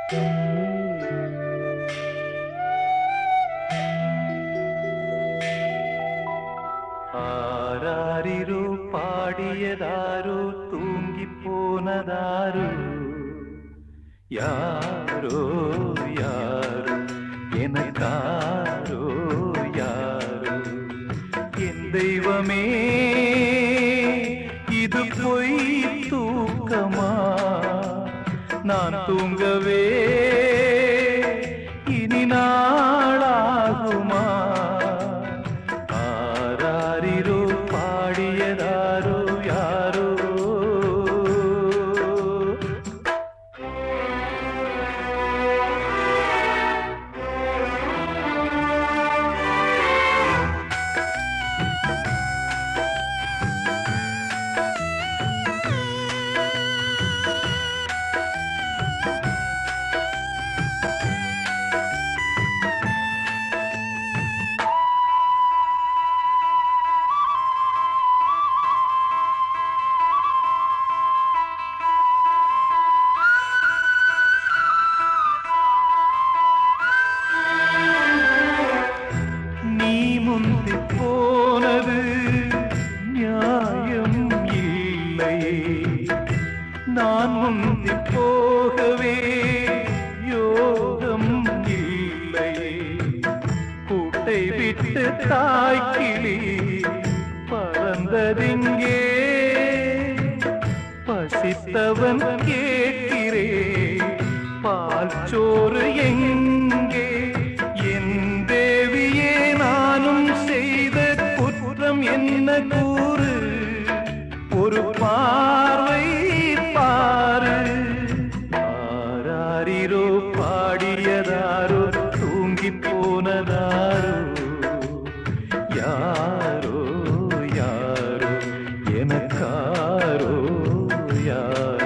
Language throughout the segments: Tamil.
ஆராரிரோ பாடியதாரோ தூங்கி போனதாரோ யாரோ யாரோ எனக்காரோ யாரோ என் தெய்வமே இது பொய் தூக்கமா நான் தூங்கவே இனி நாளாகுமா ஆராரிரோ பாடியதாரோ யாரோ நீ முந்தி போனது நியாயம் இல்லை நான் முந்தி போகவே யோகம் இல்லை கூட்டை விட்டு தாய்க்கிளி பறந்ததிங்கே பசித்தவன் கேட்கிறே பால் சோறு எங்கே என் தேவியே நானும் செய்த குற்றம் என்ன கூறு ஒரு பார்வை பாரு ஆராரிரோ பாடியதாரோ தூங்கி போனதாரோ யாரோ யாரோ எனக்காரோ யாரோ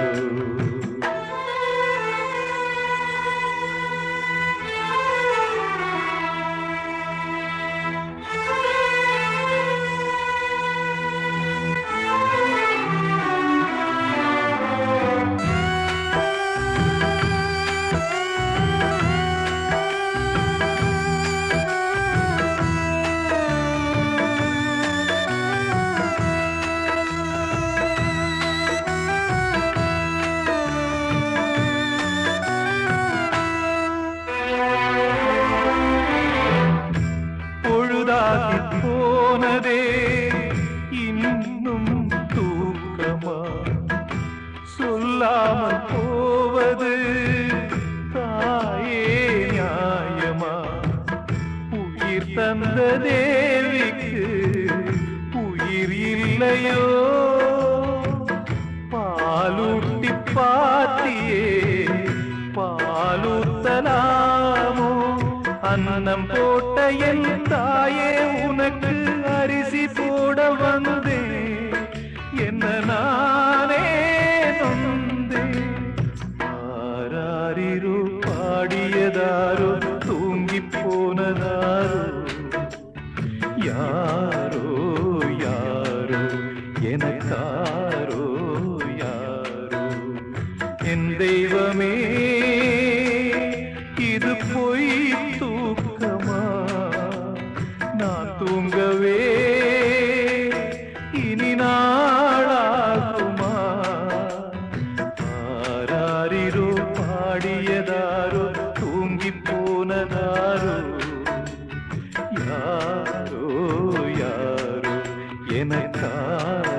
பொழுதாகி போனதே இன்னும் தூக்கமா சொல்லாமல் போவது தாயே நியாயமா உயிர் தந்த தேவிக்கு உயிர் இல்லையோ பாலூட்டி பாத்தியே பாலூத்தலாமோ அன்னம் போட்ட என் தாயே உனக்கு அரிசி போட வந்தேன் என்ன நானே நொந்தேன் ஆராரிரோ பாடியதாரோ தூங்கி போனதாரோ யாரோ யாரோ எனக்காரோ யாரோ என் தெய்வமே இது பொய் தூக்கமா நான் தூங்கவே இனி நாளாகுமா ஆராரிரோ பாடியதாரோ தூங்கி போனதாரோ யாரோ யாரோ எனக்காரோ